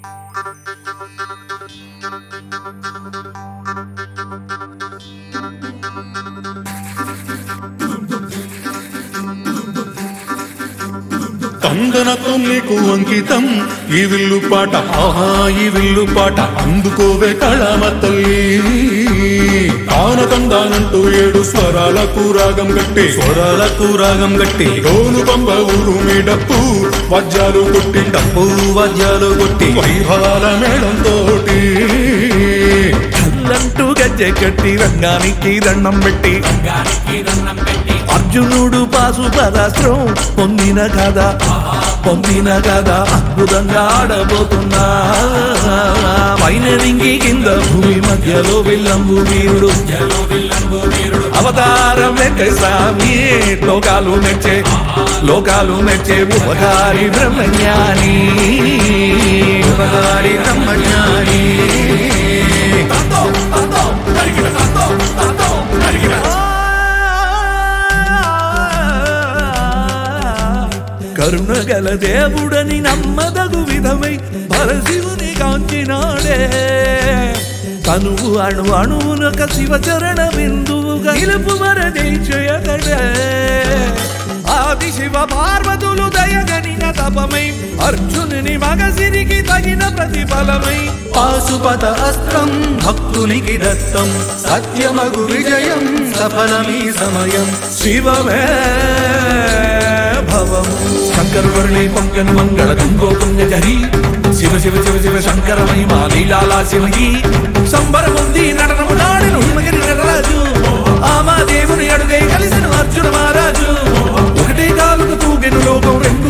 కందనతో నీకు అంకితం ఈ విల్లు పాట ఆహా ఈ విల్లు పాట అందుకోవే కళామ తల్లి కానకందానంటూ ఏడు స్వరాలకు రాగం గట్టి స్వరాలకు రాగం గట్టి గోను పంబ ఊరు మీడప్పు వజ్రాలు కొట్టి డప్పు వజ్రాలు కొట్టి వైభవాల మేళం తోటి కళ్ళంటూ గజ్జె కట్టి రంగానికి దండం పెట్టి అర్జునుడు పాసు పరాశ్రం పొందిన కదా పొందిన కదా అద్భుతంగా ఆడబోతున్నా పైన రింగి కింద భూమి మధ్యలో విల్లంబు వీరుడు అవతారం వెంకటస్వామి లోకాలు మెచ్చే లోకాలు మెచ్చే ఉపకారి బ్రహ్మజ్ఞాని ఉపకారి బ్రహ్మజ్ఞాని కరుణ గల దేవుడని నమ్మదగు విధమై పరశివుని కాంచినాడే తనువు అణు అణువునొక శివచరణ బిందువుగా నిలుపు వరదేశయగడే ఆది శివ పార్వతులు దయగనిన తపమై అర్జునుని మగసిరికి తగిన ప్రతిఫలమై పాశుపత అస్త్రం భక్తునికి దత్తం సత్యమగు విజయం సఫలమీ సమయం శివమే భవము శంకరువర్ణి పంకన్ మంగళ తుంగో తుంగ జరి శివ శివ శివ శివ శంకర మహిమా లీలాలా శివకి సంబరముంది నటనము నాడెను హిమగిరి నటరాజు ఆమా దేవుని అడుగై కలిసిన అర్జున మహారాజు ఒకటే కాలుకు తూగెను లోకం రెండు